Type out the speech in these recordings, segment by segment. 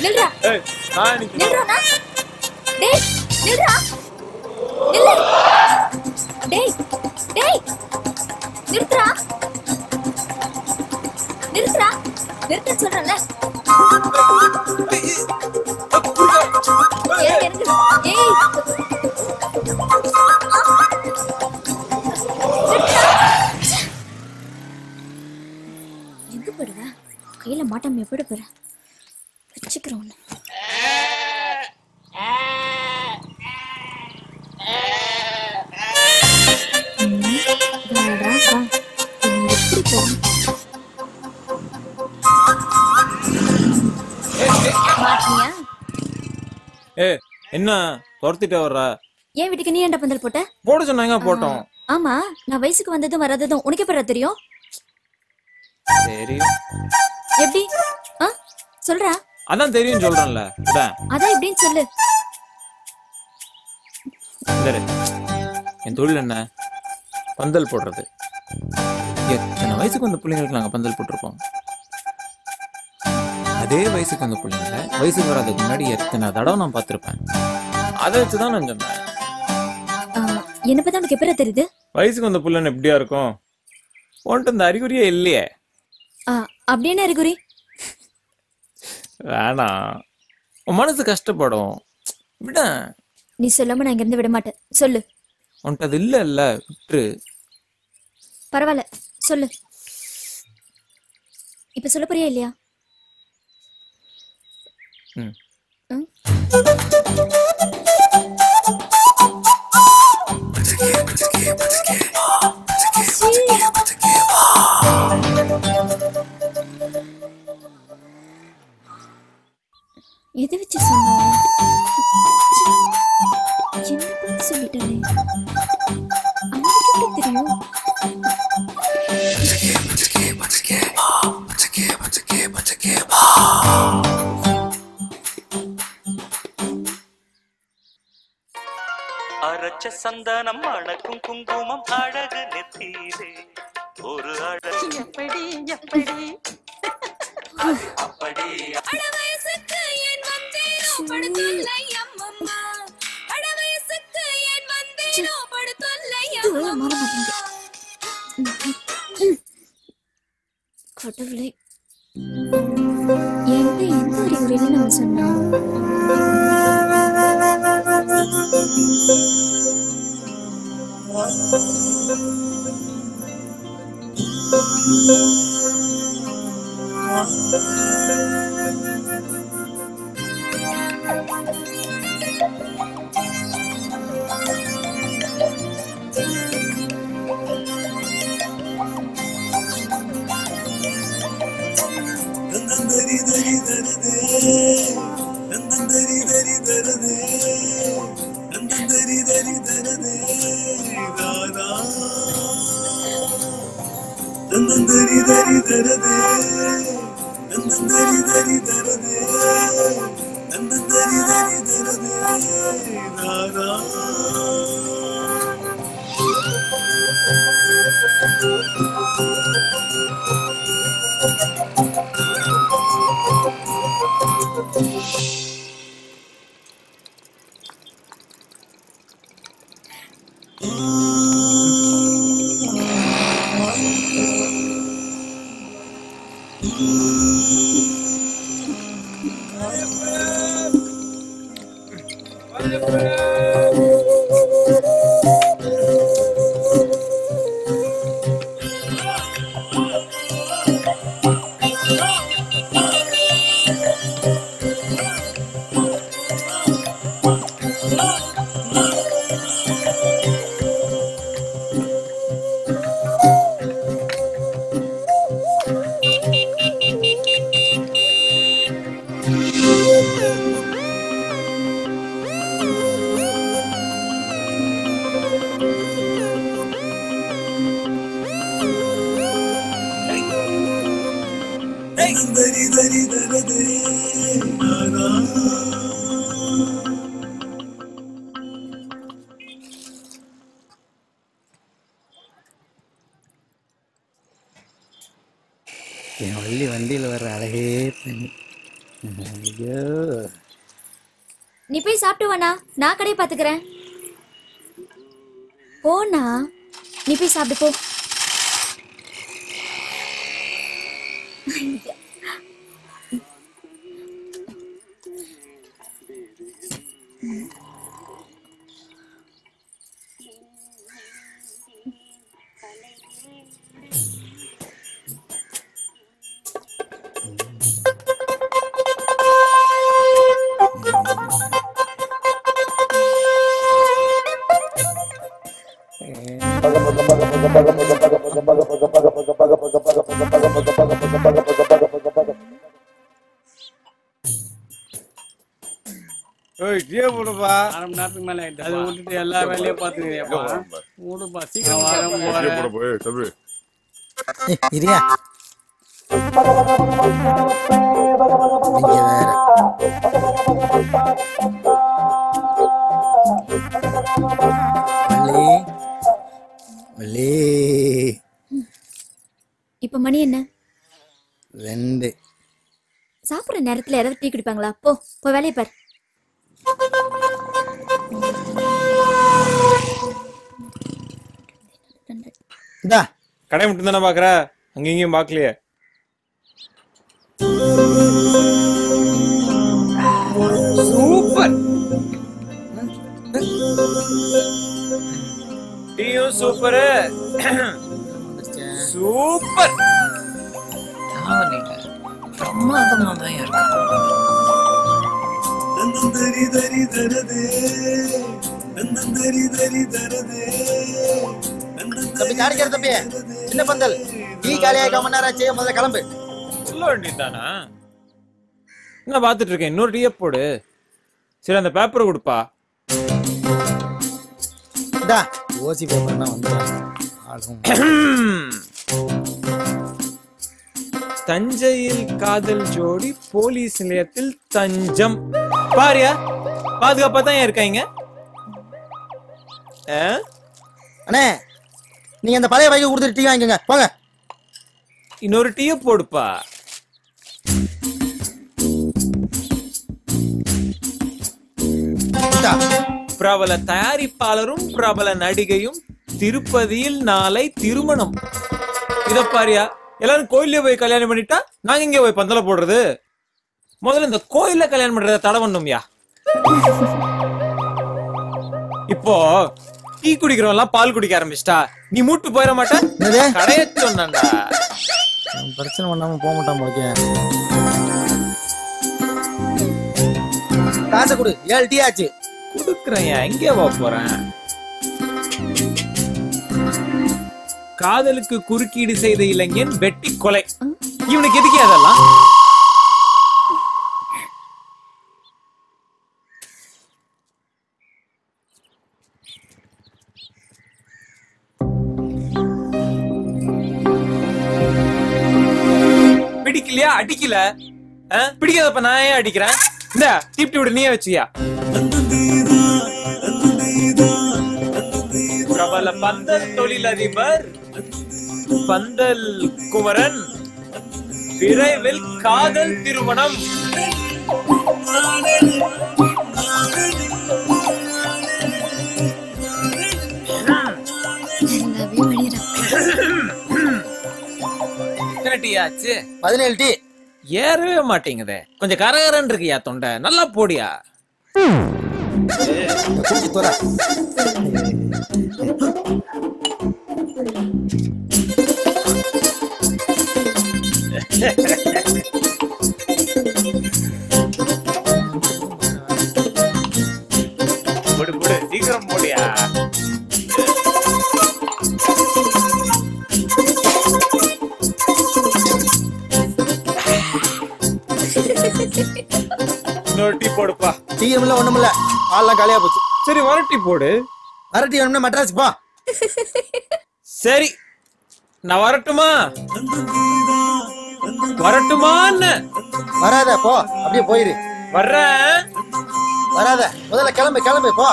நில்றா ஏய் நான் நிக்க நில்றானா டேய் நில்றா நில்லு டேய் டேய் நிறுத்துறா நிறுத்துறா நிறுத்த சொல்றேன்ல ஏய், எனக்கு ஏய் எங்க போடுவ கையில மாட்டாம எப்படி போற வச்சுக்கிறேன் உன்னை. ம், வாடா, வா. நீ எப்படி போற? மாட்டினியா? ஏ என்ன துரத்திட்டே வர்ற என் வீட்டுக்கு நீ ஏன்டா பந்தல் போட்ட போட சொன்னாங்க போட்டோம் ஆமா நான் வயசுக்கு வந்ததும் வராததும் உனக்கு எப்படா தெரியும் சரி எப்படி ஆ சொல்றா அதான் தெரியும் சொல்றேன்ல இதான் அதான் எப்படின்னு சொல்லு இந்தாரு. என் தொழில் என்ன பந்தல் போடுறது எத்தனை வயசுக்கு வந்த பிள்ளைங்களுக்கு நாங்க பந்தல் போட்டிருப்போம் அதே வயசுக்கு வந்த பிள்ளைங்கள வயசுக்கு வராதுக்கு முன்னாடி எத்தனை தடவை நான் பார்த்திருப்பேன் அதை வச்சுதான் நான் சொன்னேன் ஆ, என்னை பத்தி உனக்கு எப்படா தெரியுது வயசுக்கு வந்த பிள்ளைன்னு எப்படியா இருக்கும் உன்ட்டு இந்த அறிகுறியே இல்லையே ஆ, அப்படி என்ன அறிகுறி வேணாம் உன் மனசு கஷ்டப்படும் விட நீ சொல்லாம நான் இங்கிருந்து விட மாட்டேன் சொல்லு உன்ட்டு அது இல்ல இல்ல விட்டுரு பரவாயில்ல சொல்லு இப்ப சொல்ல போறியா இல்லையா ம். ம்? எதை வச்சு சொன்ன என்ன பார்த்து சொல்லிட்டானே அவனுக்கு எப்படி தெரியும் அரைச்ச சந்தனம் அணக்கும் குங்குமம் அழகு நெத்தியிலே ஒரு அழகு எப்படி எப்படி அப்படி இது மாற மாட்டேங்குது கடவுளே என்கிட்ட எந்த அறிகுறியில நம்ம சொன்னோம் என் வள்ளி வண்டியில் வர்ற அழகே தனி ஐயோ நீ போய் சாப்பிட்டு வாண்ணா நான் கடையை பாத்துக்கிறேன் போண்ணா நீ போய் சாப்பிட்டு போ ஏய் டீ போடுப்பா அரை மணி நேரத்துக்கு மேல ஆயிடுச்சு அதை விட்டுட்டு எல்லா வேலையும் பாத்துக்கிறியாப்பா விடுப்பா சீக்கிரம் வரேன் டீ போறேன் போட போய் தம்பி ஏய், இரியா நீங்க வேற வள்ளி வள்ளி இப்ப மணி என்ன ரெண்டு சாப்பிடுற நேரத்துல யாராவது டீ குடிப்பாங்களா போ போய் வேலையை பார் இந்தா கடை மட்டும் தானே பாக்குற அங்க இங்கேயும் பாக்கலையே சூப்பர் டீயும் சூப்பரு சூப்பர் பிரமாதமா தான் இருக்கு தம்பி காடிக்கிற தம்பி சின்ன பந்தல் டீ காலியாக மணி நேரம் ஆச்சு முதல்ல கிளம்பு சொல்ல வேண்டியதானா என்ன பாத்துட்டு இருக்கேன் இன்னொரு டீயை போடு சரி அந்த பேப்பரை கொடுப்பா இந்தா ஓசி பேப்பர்னா வந்துடும் ஆளும் தஞ்சையில் காதல் ஜோடி போலீஸ் நிலையத்தில் தஞ்சம் பாரியா பாதுகாப்பா தான் இருக்காங்க ஆ? அண்ணே நீங்க அந்த பழைய பைக்கை கொடுத்துட்டு டீ வாங்கிக்கோங்க போங்க இன்னொரு டீயை போடுப்பா இந்தா. பிரபல தயாரிப்பாளரும் பிரபல நடிகையும் திருப்பதியில் நாளை திருமணம் இத பாரியா எல்லாரும் கோயிலே போய் கல்யாணம் பண்ணிட்டா நாங்க இங்க போய் பந்தல போடுறது முதல்ல இந்த கோயில்ல கல்யாணம் பண்றத தடை பண்ணும்யா இப்போ டீ குடிக்கிறவன் எல்லாம் பால் குடிக்க ஆரம்பிச்சிட்டா நீ மூட்டு போயிட மாட்ட என்னது கடைய சொன்னேன்டா அவன் பிரச்சனை பண்ணாம போக மாட்டான் போலக்கே காசை கொடு ஏழு டீ ஆச்சு குடுக்குறேன் எங்கே வா போறேன் காதலுக்கு குறுக்கீடு செய்த இளைஞன் வெட்டி கொலை இவனுக்கு எதுக்கு அதெல்லாம் பிடிக்கலையா அடிக்கல ஆ? பிடிக்காதப்ப நான் ஏன் அடிக்கிறேன் இந்த தீப்டி விட நீயே வச்சியா பிரபல பந்தல் தொழிலதிபர் பந்தல் குமரன் விரைவில் காதல் திருமணம் நல்லாவே பண்ணிடுறேன் எத்தனை டீ ஆச்சு பதினேழு டீ ஏறவே மாட்டேங்குதே கொஞ்சம் கரகரன்னு இருக்கியா தொண்டை நல்லா போடியா குடிச்சு தோற போடு போடு சீக்கிரம் போடியா இன்னொரு டீ போடுப்பா டீ இல்ல ஒண்ணும் இல்ல ஆள்லாம் காலியா போச்சு சரி வர டீ போடு வர டீ வேணும்னா மெட்ராஸ் போ சரி நான் வரட்டுமா வரட்டுமான்னு வராத போ அப்படியே போயிரு வர்றேன் வராத முதல்ல கிளம்பு கிளம்பு போ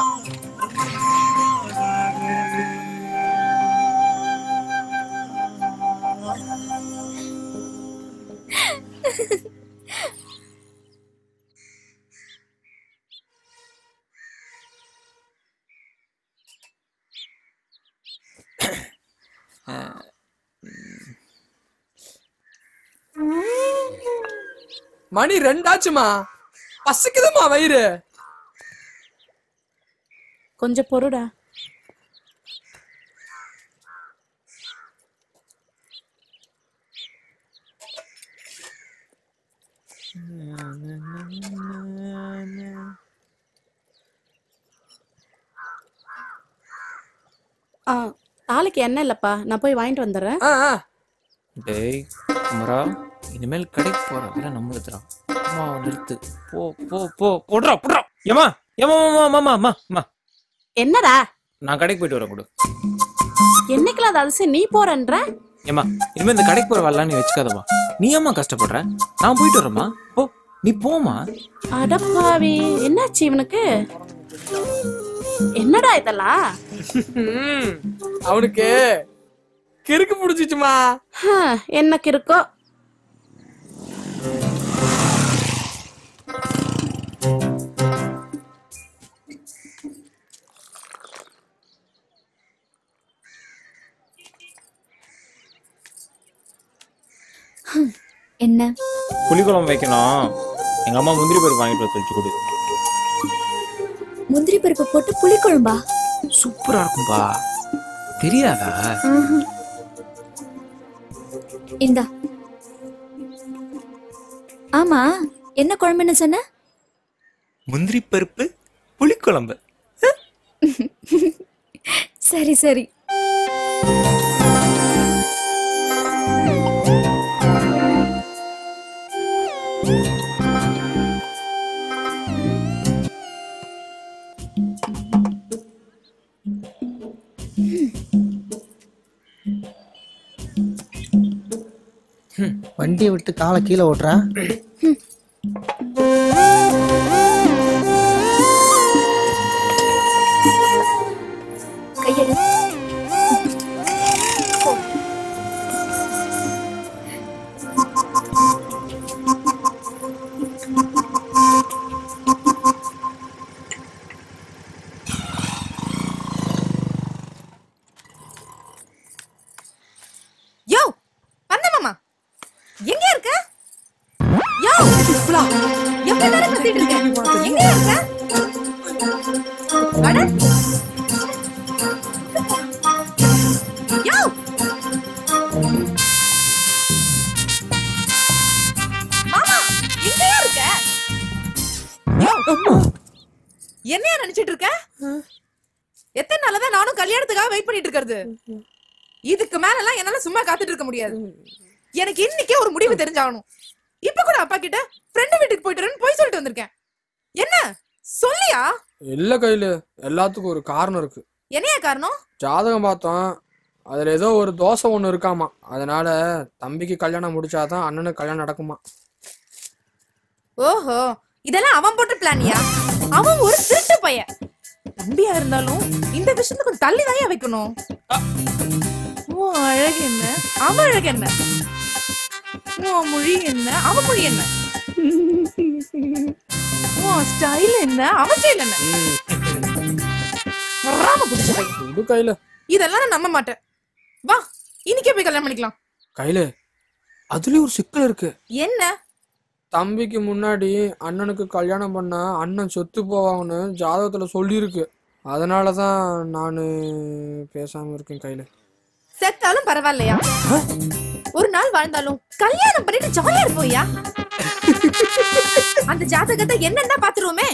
மணி ரெண்டாச்சுமா பசிக்குதுமா வயிறு கொஞ்சம் பொறுடா ஆ தாலிக்கு எண்ணெய் இல்லப்பா நான் போய் வாங்கிட்டு வந்துடுறேன் ஆ ஆ. டேய் குமரா இனிமேல் கடைக்கு போற வேலை நம்மளுக்குறான் அம்மா நிறுத்து போ போ போ போடுறா போடுறா ஏமா ஏமா மாமா மாமா அம்மா அம்மா என்னடா நான் கடைக்கு போயிட்டு வரேன் கொடு என்னைக்குலாம் அது அதிசயம் நீ போறன்ற ஏமா இனிமே இந்த கடைக்கு போற வரலாம் நீ வச்சுக்காதவா நீ ஏம்மா கஷ்டப்படுற நான் போயிட்டு வரேம்மா போ நீ போமா அடப்பாவி என்னாச்சு இவனுக்கு என்னடா இதெல்லாம் ம், அவனுக்கு கிறுக்கு பிடிச்சிச்சுமா ஹம், எனக்கு இருக்கோ என்ன புளிக்குழம்பு வைக்கணும் எங்க அம்மா முந்திரி பருப்பு வாங்கிட்டு வர சொல்லி கொடு முந்திரி பருப்பு போட்டு புளிக்குழம்பா சூப்பரா இருக்கும்பா தெரியாதா ஆஹா. இந்தா ஆமா என்ன குழம்புன்னு சொன்ன முந்திரி பருப்பு புளிக்குழம்பு சரி சரி வண்டியை விட்டு காலை கீழே ஓட்டுறா கையெடு யோ வந்த மாமா எங்க இருக்க யோ எவ்வளவு நேரம் கத்திட்டு இருக்க எங்க இருக்க அட யோ மாமா எங்கயா இருக்க யோ என்னையா நினைச்சிட்டு இருக்க எத்தனை நாளதான் நானும் கல்யாணத்துக்காக வெயிட் பண்ணிட்டு இருக்கிறது இதுக்கு மேல எல்லாம் என்னால சும்மா காத்துட்டு இருக்க முடியாது எனக்கு இன்னைக்கே ஒரு முடிவு தெரிஞ்சாகணும் இப்ப கூட அப்பா கிட்ட ஃப்ரெண்டு வீட்டுக்கு போயிட்டு வரேன்னு போய் சொல்லிட்டு வந்திருக்கேன் என்ன சொல்லியா இல்ல கையில எல்லாத்துக்கும் ஒரு காரணம் இருக்கு என்னையா காரணம் ஜாதகம் பார்த்தோம் அதுல ஏதோ ஒரு தோசை ஒண்ணு இருக்காமா அதனால தம்பிக்கு கல்யாணம் முடிச்சாதான் அண்ணனுக்கு கல்யாணம் நடக்குமா ஓஹோ இதெல்லாம் அவன் போட்ட பிளானியா அவன் ஒரு திருட்டு பையன் தம்பியா இருந்தாலும் இந்த விஷயத்துல கொஞ்சம் தள்ளி தான் வைக்கணும் உன் அழகு என்ன அவன் அழகு என்ன உன் மொழி என்ன அவன் மொழி என்ன உன் ஸ்டைல் என்ன அவன் ஸ்டைல் என்ன வராம பிடிச்ச பையன் இது கையில இதெல்லாம் நான் நம்ப மாட்டேன் வா இன்னைக்கே போய் கல்யாணம் பண்ணிக்கலாம் கையில அதுலயும் ஒரு சிக்கல் இருக்கு என்ன தம்பிக்கு முன்னாடி அண்ணனுக்கு கல்யாணம் பண்ணா அண்ணன் சொத்து போவாங்கன்னு ஜாதகத்துல சொல்லியிருக்கு அதனாலதான் நானு பேசாம இருக்கேன் கையில செத்தாலும் பரவாயில்லையா ஒரு நாள் வாழ்ந்தாலும் கல்யாணம் பண்ணிட்டு ஜாலியா இருப்போயா அந்த ஜாதகத்தை என்னன்னா பாத்துருவோமே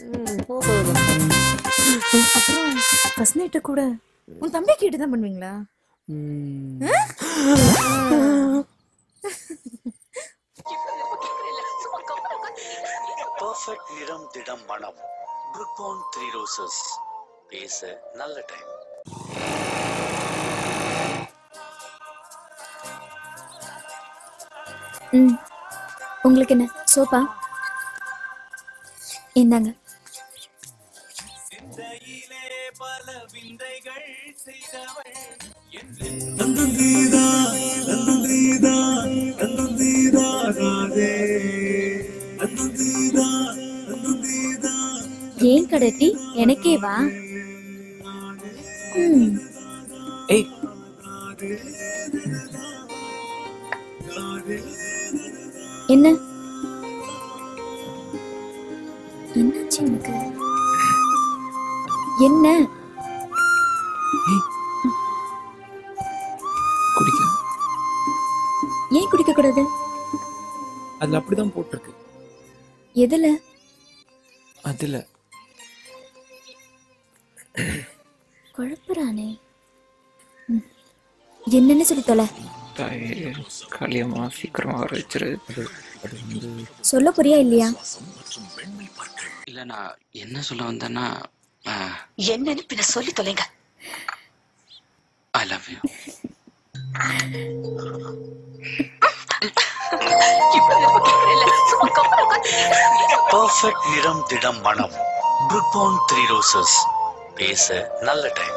அப்புறம் ஃபர்ஸ்ட் நைட்ட கூட உன் தம்பி கிட்ட தான் பண்ணுவீங்களா பர்ஃபெக்ட் நிறம் திடம் மனம் புருக்பான் த்ரீ ரோசஸ் பேச நல்ல டைம் ம் உங்களுக்கு என்ன சோப்பா இந்தாங்க ஏன் கடட்டி எனக்கே வா ம் ஏய் என்ன என்ன குடிக்க ஏன் குடிக்க கூடாது அதுல அப்படிதான் போட்டிருக்கு எதுல அதுல குழப்புறானே ம். என்னன்னு சொல்லி தொலை களியமா சீக்கிரமா வர வச்சிரு சொல்ல புரியா இல்லையா இல்ல நான் என்ன சொல்ல வந்தேன்னா என்னன்னு பின்ன சொல்லி தொலைங்க ஐ லவ் யூ பர்ஃபெக்ட் நிறம் திடம் மனம் ப்ரூக்பான் த்ரீ ரோசஸ் பேச நல்ல டைம்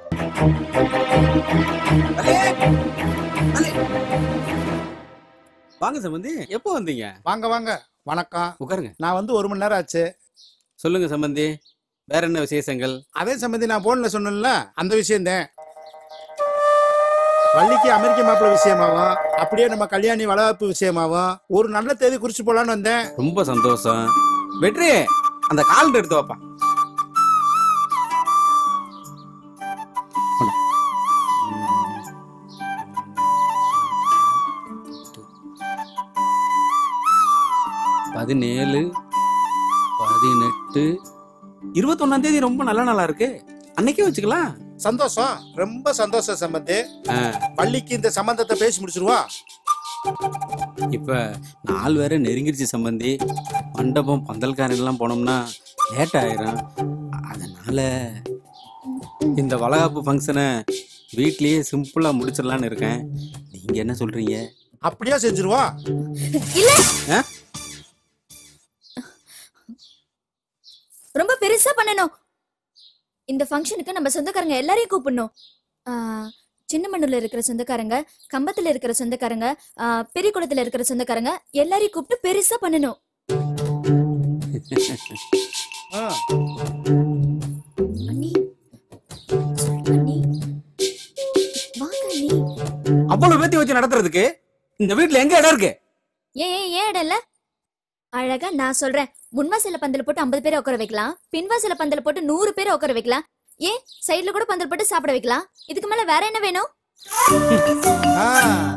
வாங்க சம்பந்தி எப்போ வந்தீங்க வாங்க வாங்க வணக்கம் உட்காருங்க நான் வந்து ஒரு மணி நேரம் ஆச்சு சொல்லுங்க சம்பந்தி வேற என்ன விசேஷங்கள் அதே சம்பந்தி நான் போன்ல சொன்னேன்ல அந்த விஷயம் தான் வள்ளிக்கு அமெரிக்க மாப்பிள்ளை விஷயமாவும் அப்படியே நம்ம கல்யாணி வளவப்பு விஷயமாவும் ஒரு நல்ல தேதி குறிச்சு போலான்னு வந்தேன் ரொம்ப சந்தோஷம் வெற்றி அந்த காலண்டர் எடுத்து வைப்பா கொண்டா. பதினேழு பதினெட்டு இருபத்தொன்னாம் தேதி ரொம்ப நல்ல நாளா இருக்கு அன்னைக்கே வச்சுக்கலாம் சந்தோஷம் ரொம்ப சந்தோஷம் சம்பந்தி ஆ. வள்ளிக்கு இந்த சம்பந்தத்தை பேசி முடிச்சிருவோம் இப்ப நாள் வேற நெருங்கிடுச்சு சம்பந்தி மண்டபம் பந்தல்காரன் எல்லாம் போனோம்னா லேட் ஆயிரும் அதனால இந்த வளகாப்பு ஃபங்க்ஷனை வீட்லயே சிம்பிளா முடிச்சிடலான்னு இருக்கேன் நீங்க என்ன சொல்றீங்க அப்படியே செஞ்சிருவோம் இல்ல ஆ? ரொம்ப பெருசா பண்ணணும் இந்த ஃபங்க்ஷனுக்கு நம்ம சொந்தக்காரங்க எல்லாரையும் கூப்பிடணும் ஆ, சின்னமண்ணுல இருக்கிற சொந்தக்காரங்க கம்பத்துல இருக்கிற சொந்தக்காரங்க ஆ, பெரியகுளத்துல இருக்கிற சொந்தக்காரங்க எல்லாரையும் கூப்பிட்டு பெருசா பண்ணணும் ஆ. அண்ணி சொல்லு அண்ணி வாங்க அண்ணி அவ்வளவு பேத்தி வச்சு நடத்துறதுக்கு இந்த வீட்ல எங்க இடம் இருக்கு ஏன் ஏன் ஏன் இடம் இல்ல அழகா நான் சொல்றேன் முன்வாசல பந்தல் போட்டு ஐம்பது பேரை உட்கார வைக்கலாம் பின்வாசல பந்தல் போட்டு நூறு பேரை உட்கார வைக்கலாம் ஏன் சைடுல கூட பந்தல் போட்டு சாப்பிட வைக்கலாம் இதுக்கு மேல வேற என்ன வேணும் ஆ.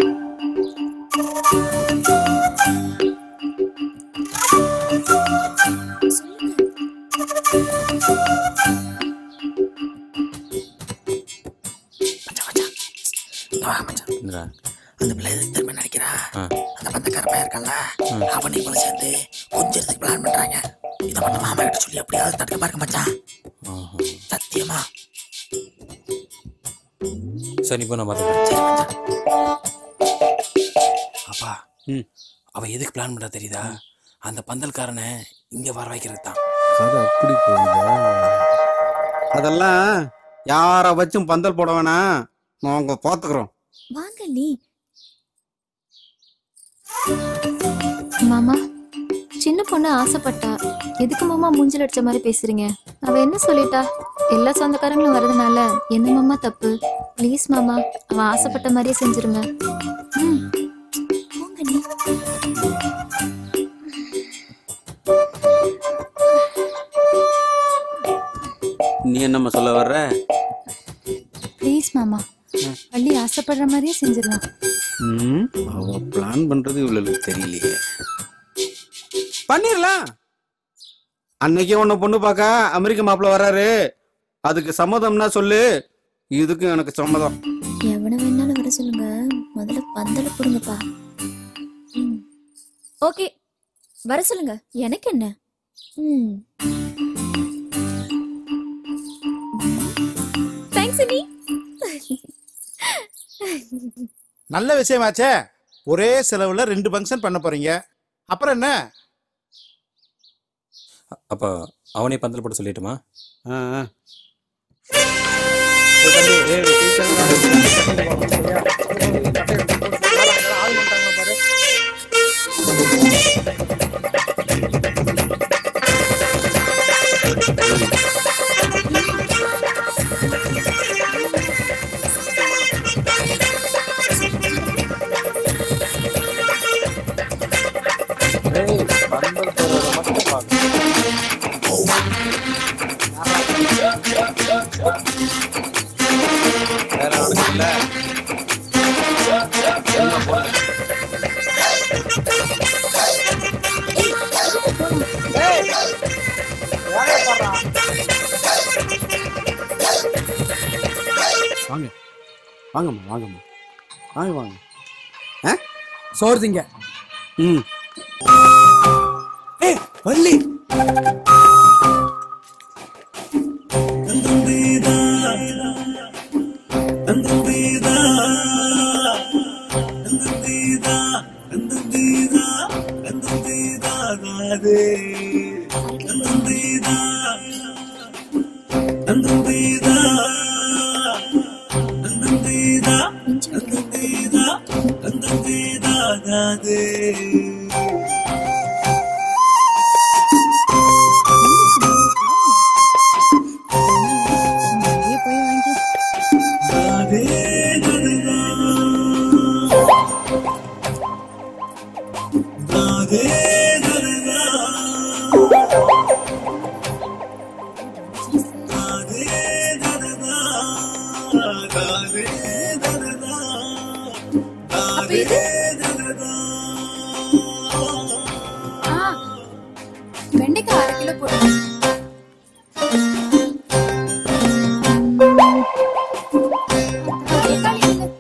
அந்த பிள்ளை எதுக்கு திரும்ப நினைக்கிறா அந்த பந்தக்கார பையன் இருக்கான்ல அவன் இவங்களும் சேர்ந்து கொஞ்சத்துக்கு பிளான் பண்றாங்க இதை பண்ண மாமா கிட்ட சொல்லி எப்படியாவது தடுக்க பாருங்க மச்சான் சத்தியமா சரி இப்போ நான் பார்த்துக்கிறேன் சரி மச்சான் அப்பா ம். அவ எதுக்கு பிளான் பண்றா தெரியுதா அந்த பந்தல்காரனை இங்க வர வைக்கிறது தான் கதை அப்படி போகுதா அதெல்லாம் யார வச்சும் பந்தல் போட வேணாம் நாங்க பாத்துக்கிறோம் வாங்க நீ மாமா சின்ன பொண்ணு ஆசைப்பட்டா எதுக்கு மாமா மூஞ்சில் அடிச்ச மாதிரி பேசுறீங்க அவ என்ன சொல்லிட்டா எல்லா சொந்தக்காரங்களும் வரதுனால என்ன மாமா தப்பு ப்ளீஸ் மாமா அவ ஆசைப்பட்ட மாதிரியே செஞ்சிருங்க ம். போங்க நீ நீ என்னம்மா சொல்ல வர்ற ப்ளீஸ் மாமா பள்ளி ஆசைப்படுற மாதிரியே செஞ்சிடலாம் ம், அவ பிளான் பண்றது இவ்வளவு தெரியலையே பண்ணிடலாம் அன்னைக்கு உன்னை பொண்ணு பார்க்க அமெரிக்க மாப்பிள்ள வராரு அதுக்கு சம்மதம்னா சொல்லு இதுக்கும் எனக்கு சம்மதம் எவனை வேணாலும் வர சொல்லுங்க முதல்ல பந்தல போடுங்கப்பா ஓகே வர சொல்லுங்க எனக்கு என்ன ம் தேங்க்ஸ் அண்ணி நல்ல விஷயமாச்சே ஒரே செலவுல ரெண்டு ஃபங்க்ஷன் பண்ண போறீங்க அப்புறம் என்ன அப்போ அவனே பந்தல் போட்டு சொல்லிட்டுமா ஆ, ஆ. பந்தல் போடுறத மட்டும் பாரு. வாங்கம்மா வாங்கம்மா வாங்க வாங்க ஆ சோறு திங்க ம் ஏய் வள்ளி அப்ப இது ஆ, வெண்டைக்காய் அரை கிலோ போடுங்க தக்காளி எங்க?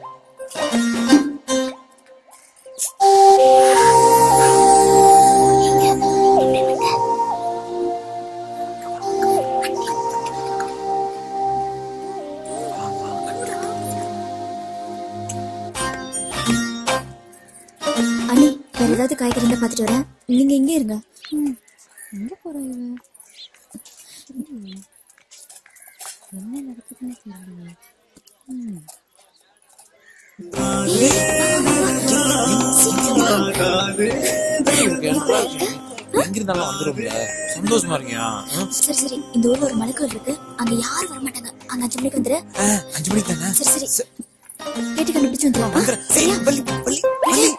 அண்ணி வேற ஏதாவது காய்கறி இருந்தா பாத்துட்டு வரேன் நீங்க இங்கே இருங்க ம், எங்க போறா இவ ம். என்ன நடக்குதுன்னு தெரியலையே ம். ஏய், வா, வா, வா. சீக்கிரம் வா. எங்க இருந்தாலும் வந்துரும்ல சந்தோஷமா இருக்கியா ம்? சரி சரி இந்த ஊர்ல ஒரு மலைக்கோயில் இருக்கு அங்க யாரும் வர மாட்டாங்க அங்க அஞ்சு மணிக்கு வந்துரு ஆ, அஞ்சு மணிக்கு தானே சரி சரி கேட்டு கண்டுபிடிச்சு வந்துடலாம் வந்துடுறேன். ஏய், வள்ளி வள்ளி வள்ளி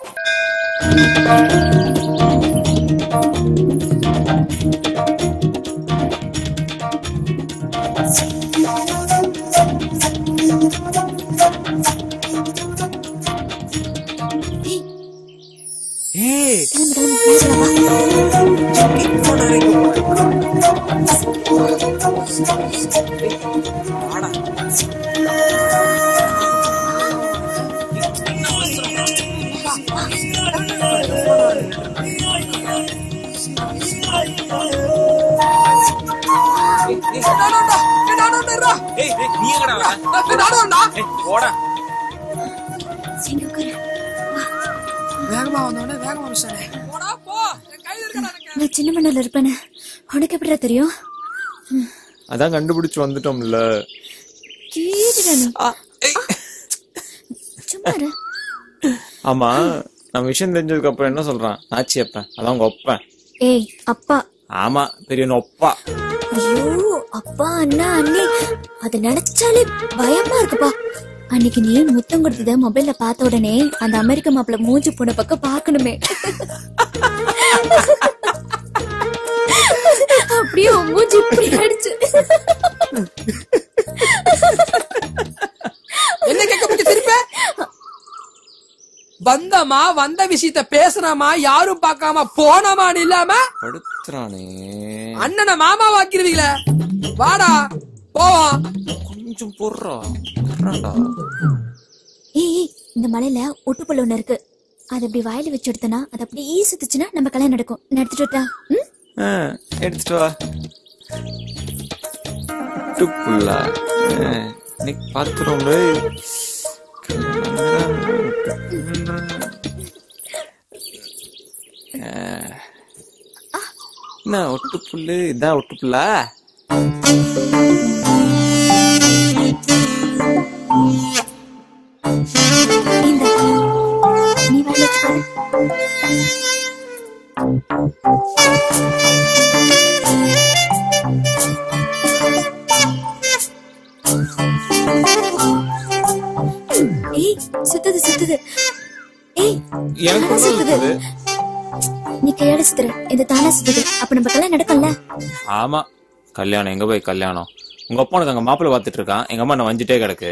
ஏய் கிளம்பு கிளம்பு மேய்ச்சலா வா ஏய் ஏய், நீ எங்கடா வர? ஏய், போடா சரி உட்காரு வேகமா வந்தோடனே வேகமா மிஸ்டரே போடா போ என் கையில இருக்கடா நான் சின்ன மண்ணில் இருப்பேன்னு உனக்கு எப்படிடா தெரியும் அதான் கண்டுபிடிச்சு வந்துட்டோம்ல கேட்டுடா நீ சும்மா இரு. ஆமா நம்ம விஷயம் தெரிஞ்சதுக்கு அப்புறம் என்ன சொல்றான் ஆச்சி அப்பன் அதான் உங்க ஒப்பன் ஏய் அப்பா ஆமா பெரிய ஒப்பா ஐயோ அப்பா அண்ணா அண்ணி அத நினைச்சாலே பயமா இருக்குப்பா அன்னைக்கு நீ முத்தம் கொடுத்தத மொபைல்ல பார்த்த உடனே அந்த அமெரிக்க மாப்பிள்ள மூஞ்சி போன பக்கம் பார்க்கணுமே அப்படியே உன் மூஞ்சி இப்படி அடிச்சு என்ன கேட்க முடியும் திருப்ப வந்தமா வந்த விஷயத்த பேசுனாமா யாரும் பார்க்காம போனமான்னு இல்லாம படுத்துறானே அண்ணனை மாமா வாக்கிருவீங்களே வாடா போவோம் கொஞ்சம் பொறா பொறாடா ஏய் ஏய், இந்த மலையில ஒட்டுப்பல் ஒண்ணு இருக்கு அது அப்படி வாயில வச்சு எடுத்தனா அது அப்படியே ஈ சுத்துச்சுன்னா நம்ம கல்யாணம் நடக்கும் நான் எடுத்துட்டு வரட்டா? ம் ஆ, எடுத்துட்டு வா டுப்புல்லா இன்னைக்கு பாத்துறோம் என்ன ஒட்டு புல்லு இதான் ஒட்டு புல்லா இந்த நீ வாயில வச்சு பாரு ஏய் சுத்துது சுத்துது ஏய் எனக்கு தானா கூட சுத்துது இருக்குது நீ கையால சுத்துற இது தானா சுத்துது அப்ப நம்ம கல்யாணம் நடக்கும்ல ஆமா கல்யாணம் எங்க போய் கல்யாணம் உங்க அப்பா உனக்கு அங்க மாப்பிள்ளை பார்த்துட்டு இருக்கான் எங்க அம்மா நான் வஞ்சிட்டே கிடக்கு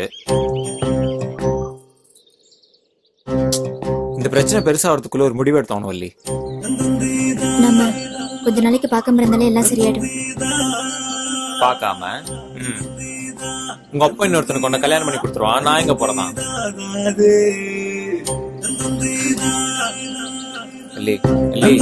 இந்த பிரச்சனை பெருசாகிறதுக்குள்ள ஒரு முடிவு எடுத்தவனும் வள்ளி நம்ம கொஞ்ச நாளைக்கு பார்க்காம இருந்தாலே எல்லாம் சரியாயிடும் பார்க்காம ம். உங்க அப்பா இன்னொருத்தனுக்கு உன்னை கல்யாணம் பண்ணி கொடுத்துருவான் நான் எங்க போறதான் இல்லே இல்லே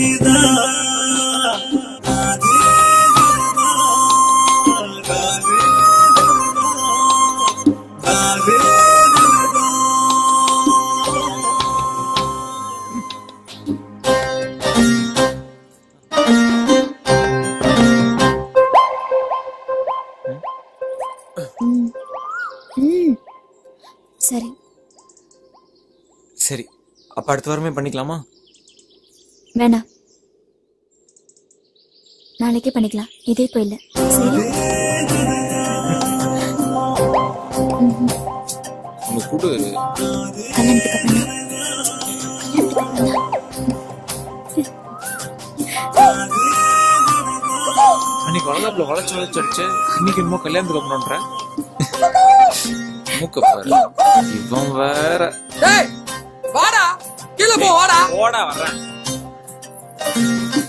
ம். ம். சரி சரி அப்ப அடுத்த வாரமே பண்ணிக்கலாமா வேணாம் நாளைக்கே பண்ணிக்கலாம் இதே கோயில்ல சரி ம்ஹும். உங்க கூடு கல்யாணத்துக்கு அப்புறம் தான். அன்னைக்கு வளர்ந்தாப்புல வளைச்சு வளைச்சு அடிச்சு இன்னைக்கு என்னமோ கல்யாணத்துக்கு அப்புறம்ன்ற மூக்க பாரு இவன் வேற டேய் வாடா கீழே போ வாடா ஓடா வர்றேன்